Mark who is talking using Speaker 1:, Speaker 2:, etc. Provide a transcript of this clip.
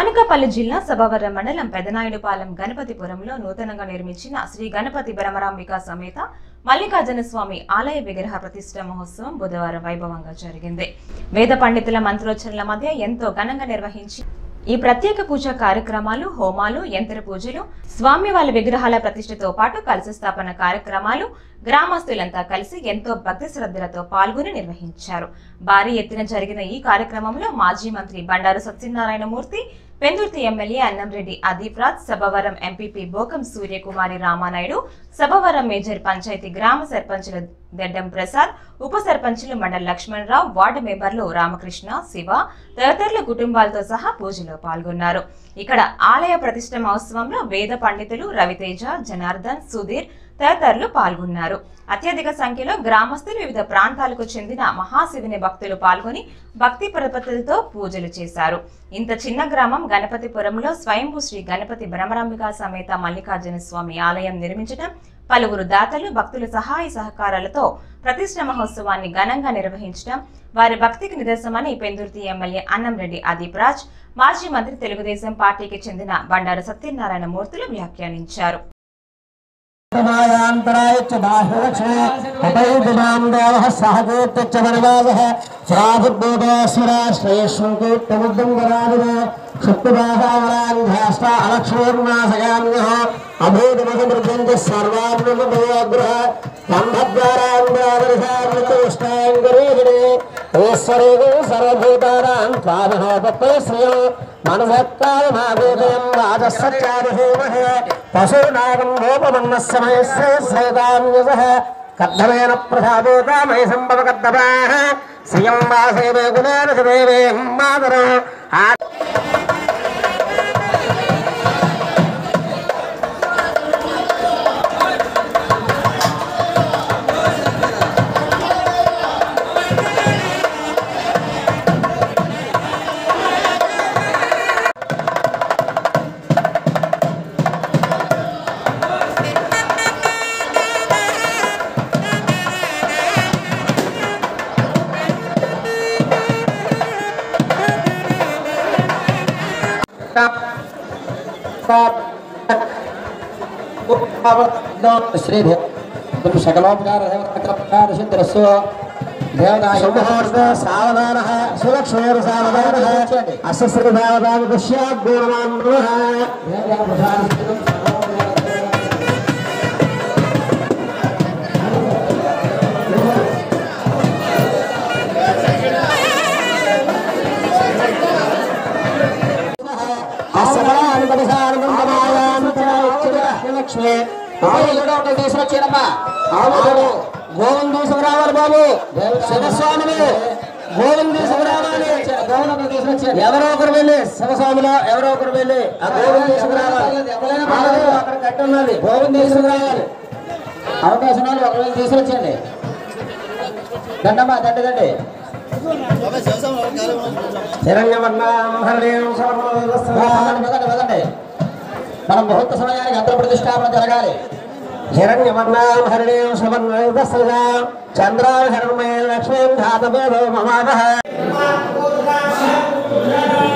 Speaker 1: అనకాపల్లి జిల్లా సభవరం మండలం పెదనాయుడుపాలెం గణపతిపురంలో నూతనంగా నిర్మించిన శ్రీ గణపతి బ్రహ్మరాంబిక సమేత మల్లికార్జున స్వామి ఆలయ విగ్రహ ప్రతిష్ట మహోత్సవం బుధవారం వైభవంగా జరిగింది వేద పండితుల మంత్రోచ్చరణల మధ్య ఎంతో ఘనంగా నిర్వహించి ఈ ప్రత్యేక పూజా కార్యక్రమాలు హోమాలు యంత్ర పూజలు స్వామివారి విగ్రహాల ప్రతిష్టతో పాటు కలశ స్థాపన కార్యక్రమాలు గ్రామస్తులంతా కలిసి ఎంతో భక్తి శ్రద్ధలతో పాల్గొని నిర్వహించారు భారీ ఎత్తున జరిగిన ఈ కార్యక్రమంలో మాజీ మంత్రి Bandaru Satyanarayana Murthy Pendurthi MLA Annamreddy Adeep Raj Sabbavaram MPP Bokam Suryakumari Ramanaidu Sabbavaram major panchayat గ్రామ సర్పంచులు దెడ్డం ప్రసాద్ ఉప సర్పంచులు మండల లక్ష్మణరావు వార్డు మెంబర్లు రామకృష్ణ శివ తదితరుల కుటుంబాలతో సహా పూజలో పాల్గొన్నారు ఇక్కడ ఆలయ ప్రతిష్ట మహోత్సవంలో వేద పండితులు రవితేజ జనార్దన్ సుధీర్ తదితరులు పాల్గొన్నారు అత్యధిక సంఖ్యలో గ్రామస్తులు వివిధ ప్రాంతాలకు చెందిన మహాశివుని భక్తులు పాల్గొని భక్తి ప్రపత్తులతో పూజలు చేశారు ఇంత చిన్న గ్రామం గణపతిపురంలో స్వయంభూ శ్రీ గణపతి భ్రమరాంబిక సమేత మల్లికార్జున స్వామి ఆలయం నిర్మించడం పలువురు దాతలు భక్తుల సహాయ సహకారాలతో ప్రతిష్ట మహోత్సవాన్ని ఘనంగా నిర్వహించడం వారి భక్తికి నిదర్శనమని పెందుర్తి ఎమ్మెల్యే అన్నంరెడ్డి అదీప్ రాజ్ మాజీ మంత్రి తెలుగుదేశం పార్టీకి చెందిన బండారు సత్యనారాయణ మూర్తులు వ్యాఖ్యానించారు
Speaker 2: మాయాంతరాయ చ బాహ్యలక్ష్మే ఉపైదిమాం దేవః సహకీర్త్య వరవాదః శ్రాభుద్భూతస్వరాశ్రయేష్వకీర్తముద్దం వరాదిన శక్తివాహావరాంధ్యాష్ట అలక్ష్మీర్నాశయామ్యః అభూతమసమృద్ధంతి సర్వాన్మమోగ్రహ స్తంభద్వారాంధ్రాదర్శామృతోష్టాంగరేహిణే ఈశ్వరేగో సర్వభూతానాం త్వామహోపత్రశ్రియో మనసత్కాలమావేదయం రాజసత్యాదిహేమహే పశూనాగం గోపమన్నస్సమయస్య శ్రేతాన్యసః కర్ధమేన ప్రసాదోతామయ సంభవ కర్దమాః శ్రియం వాసేవే గుణేన సదేవే మాతరం ఆ శ్రీధే సకలోపకార సిద్ధరస్సు దేవతాముహూర్త సావధాన సులక్ష్మేర సావధాన అశ్రీ దేవతాం దృశ్యాద్గూణమాన్ తీసుకొచ్చారమ్మా అవును గోవింద తీసుకురావాలి బాబు శివస్వామిని గోవింద తీసుకురావాలి ఎవరో ఒకరు వెళ్ళి శివస్వామిలో ఎవరో ఒకరు వెళ్ళి ఆ గోవింద తీసుకురావాలి ఆగు, అక్కడ కట్టి ఉన్నది గోవింద తీసుకురావాలి అవకాశం వాళ్ళు ఒకరు వెళ్ళి తీసుకొచ్చండి దండమ్మా దండ దండి పదండి పదండి మన ముహూర్త సమయానికి అంతర ప్రతిష్టాపన జరగాలి హిరణ్యవర్ణాం హరిణీం సువర్ణయుధస్సజా చంద్రాం హరణమయ లక్ష్మీం ధాతవేదో మమావహ